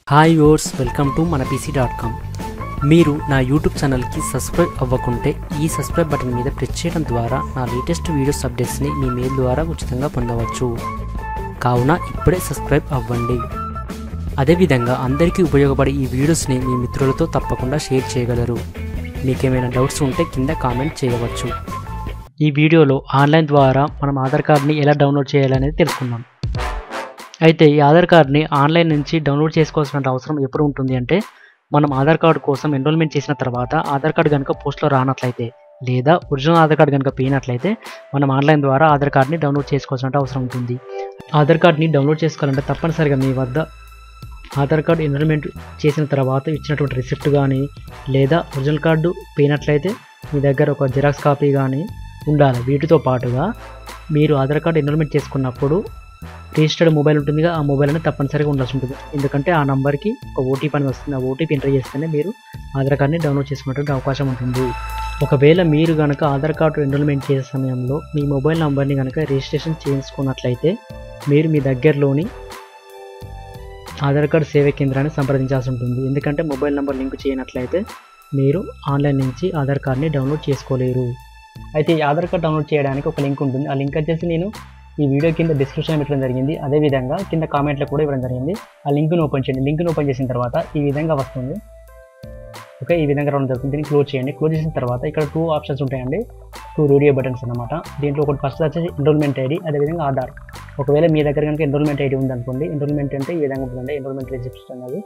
hi yours welcome to మన PC dot com మీరు నా యూట్యూబ్ ఛానల్కి సబ్స్క్రైబ్ అవ్వకుంటే ఈ సబ్స్క్రైబ్ బటన్ మీద ప్రెస్ చేయడం ద్వారా నా లేటెస్ట్ వీడియోస్ అప్డేట్స్ని మీ మెయిల్ ద్వారా ఉచితంగా పొందవచ్చు కావున ఇప్పుడే సబ్స్క్రైబ్ అవ్వండి అదేవిధంగా అందరికీ ఉపయోగపడే ఈ వీడియోస్ని మీ మిత్రులతో తప్పకుండా షేర్ చేయగలరు మీకేమైనా డౌట్స్ ఉంటే కింద కామెంట్ చేయవచ్చు ఈ వీడియోలో ఆన్లైన్ ద్వారా మనం ఆధార్ కార్డ్ని ఎలా డౌన్లోడ్ చేయాలనేది తెలుసుకుందాం అయితే ఈ ఆధార్ కార్డ్ని ఆన్లైన్ నుంచి డౌన్లోడ్ చేసుకోవాల్సిన అవసరం ఎప్పుడు ఉంటుంది అంటే మనం ఆధార్ కార్డు కోసం ఎన్రోల్మెంట్ చేసిన తర్వాత ఆధార్ కార్డు కనుక పోస్ట్లో రానట్లయితే లేదా ఒరిజినల్ ఆధార్ కార్డు కనుక పోయినట్లయితే మనం ఆన్లైన్ ద్వారా ఆధార్ కార్డ్ని డౌన్లోడ్ చేసుకోవాల్సిన అవసరం ఉంటుంది ఆధార్ కార్డ్ని డౌన్లోడ్ చేసుకోవాలంటే తప్పనిసరిగా మీ వద్ద ఆధార్ కార్డు ఎన్రోల్మెంట్ చేసిన తర్వాత ఇచ్చినటువంటి రిసిప్ట్ కానీ లేదా ఒరిజినల్ కార్డు పోయినట్లయితే మీ దగ్గర ఒక జిరాక్స్ కాపీ కానీ ఉండాలి వీటితో పాటుగా మీరు ఆధార్ కార్డు ఎన్రోల్మెంట్ చేసుకున్నప్పుడు రిజిస్టర్డ్ మొబైల్ ఉంటుందిగా ఆ మొబైల్ అనేది తప్పనిసరిగా ఉండాల్సి ఉంటుంది ఎందుకంటే ఆ నంబర్కి ఒక ఓటీపీ అనేది వస్తుంది ఆ ఓటీపీ ఎంటర్ చేస్తేనే మీరు ఆధార్ కార్డ్ని డౌన్లోడ్ చేసుకునేటువంటి అవకాశం ఉంటుంది ఒకవేళ మీరు కనుక ఆధార్ కార్డు ఎన్రోల్మెంట్ చేసే సమయంలో మీ మొబైల్ నంబర్ని కనుక రిజిస్ట్రేషన్ చేయించుకున్నట్లయితే మీరు మీ దగ్గరలోని ఆధార్ కార్డు సేవా కేంద్రాన్ని సంప్రదించాల్సి ఉంటుంది ఎందుకంటే మొబైల్ నెంబర్ లింక్ చేయనట్లయితే మీరు ఆన్లైన్ నుంచి ఆధార్ కార్డ్ని డౌన్లోడ్ చేసుకోలేరు అయితే ఈ ఆధార్ కార్డ్ డౌన్లోడ్ చేయడానికి ఒక లింక్ ఉంటుంది ఆ లింక్ వచ్చేసి నేను ఈ వీడియో కింద డిస్క్రిప్షన్ పెట్టడం జరిగింది అదేవిధంగా కింద కామెంట్లో కూడా ఇవ్వడం జరిగింది ఆ లింక్ను ఓపెన్ చేయండి లింక్ను ఓపెన్ చేసిన తర్వాత ఈ విధంగా వస్తుంది ఓకే ఈ విధంగా రావడం జరుగుతుంది దీన్ని క్లోజ్ చేయండి క్లోజ్ చేసిన తర్వాత ఇక్కడ టూ ఆప్షన్స్ ఉంటాయండి టూ రేడియో బటన్స్ అన్నమాట దీంట్లో ఒకటి ఫస్ట్ వచ్చేసి ఎన్రోల్మెంట్ ఐడి అదేవిధంగా ఆధార్ ఒకవేళ మీ దగ్గర కనుక ఎన్రోల్మెంట్ ఐడి ఉందనుకోండి ఎన్రోల్మెంట్ అంటే ఈ విధంగా ఉంటుందండి ఎన్రోల్మెంట్ రిజిస్టర్ అనేది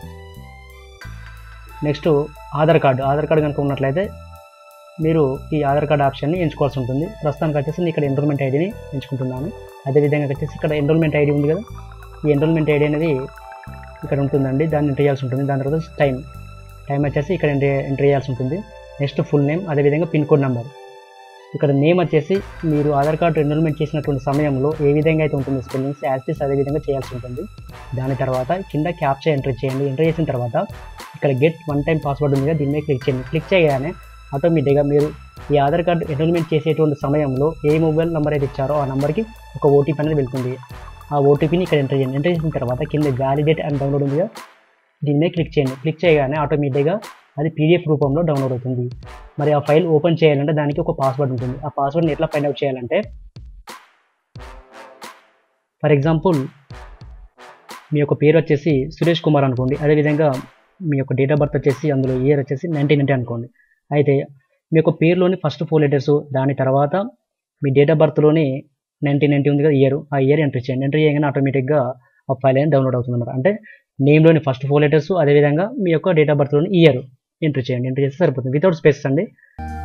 next Aadhaar card Aadhaar card కనుక ఉన్నట్లయితే మీరు ఈ ఆధార్ కార్డ్ ఆప్షన్ని ఎంచుకోవాల్సి ఉంటుంది ప్రస్తుతానికి వచ్చేసి నేను ఇక్కడ ఎన్రోల్మెంట్ ఐడిని ఎంచుకుంటున్నాను అదేవిధంగా వచ్చేసి ఇక్కడ ఎన్రోల్మెంట్ ఐడి ఉంది కదా ఈ ఎన్రోల్మెంట్ ఐడి అనేది ఇక్కడ ఉంటుందండి దాన్ని ఎంటర్ చేయాల్సి ఉంటుంది దాని తర్వాత టైం టైం వచ్చేసి ఇక్కడ ఎంటర్ ఎంటర్ చేయాల్సి ఉంటుంది నెక్స్ట్ ఫుల్ నేమ్ అదేవిధంగా పిన్ కోడ్ నెంబర్ ఇక్కడ నేమ్ వచ్చేసి మీరు ఆధార్ కార్డు ఎన్రోల్మెంట్ చేసినటువంటి సమయంలో ఏ విధంగా అయితే ఉంటుంది స్పెల్లింగ్స్ యాక్సిస్ అదే విధంగా చేయాల్సి ఉంటుంది దాని తర్వాత కింద క్యాప్చా ఎంటర్ చేయండి ఎంటర్ చేసిన తర్వాత ఇక్కడ గెట్ వన్ టైం పాస్వర్డ్ ఉంది కదా దీని మీద క్లిక్ చేయండి క్లిక్ చేయగానే ఆటోమేటిక్గా మీరు ఈ ఆధార్ కార్డు ఎన్రోల్మెంట్ చేసేటువంటి సమయంలో ఏ మొబైల్ నెంబర్ అయితే ఇచ్చారో ఆ నెంబర్కి ఒక ఓటీపీ అనేది వెళ్తుంది ఆ ఓటీపీని ఇక్కడ ఎంటర్ చేయండి ఎంటర్ చేసిన తర్వాత కింద వ్యాలిడేట్ అండ్ డౌన్లోడ్ ఉంది కదా దీని మీద క్లిక్ చేయండి క్లిక్ చేయగానే ఆటోమేటిక్గా అది పీడిఎఫ్ రూపంలో డౌన్లోడ్ అవుతుంది మరి ఆ ఫైల్ ఓపెన్ చేయాలంటే దానికి ఒక పాస్వర్డ్ ఉంటుంది ఆ పాస్వర్డ్ని ఎట్లా ఫైండ్ అవుట్ చేయాలంటే ఫర్ ఎగ్జాంపుల్ మీ యొక్క పేరు వచ్చేసి సురేష్ కుమార్ అనుకోండి అదేవిధంగా మీ యొక్క డేట్ ఆఫ్ బర్త్ వచ్చేసి అందులో ఇయర్ వచ్చేసి నైన్టీన్ నైన్టీ అనుకోండి అయితే మీ యొక్క పేరులోని ఫస్ట్ ఫోర్ లెటర్స్ దాని తర్వాత మీ డేట్ ఆఫ్ బర్త్లోని నైన్టీన్ నైన్టీ ఉంది కదా ఇయర్ ఆ ఇయర్ ఎంటర్ చేయండి ఎంటర్ చేయగానే ఆటోమేటిక్గా ఆ ఫైల్ అనేది డౌన్లోడ్ అవుతుంది అనమాట అంటే నేమ్లోని ఫస్ట్ ఫోర్ లెటర్స్ అదేవిధంగా మీ యొక్క డేట్ ఆఫ్ బర్త్లోని ఇయర్ ఎంటర్ చేయండి ఎంటర్ చేస్తే సరిపోతుంది వితౌట్ స్పేస్ అండి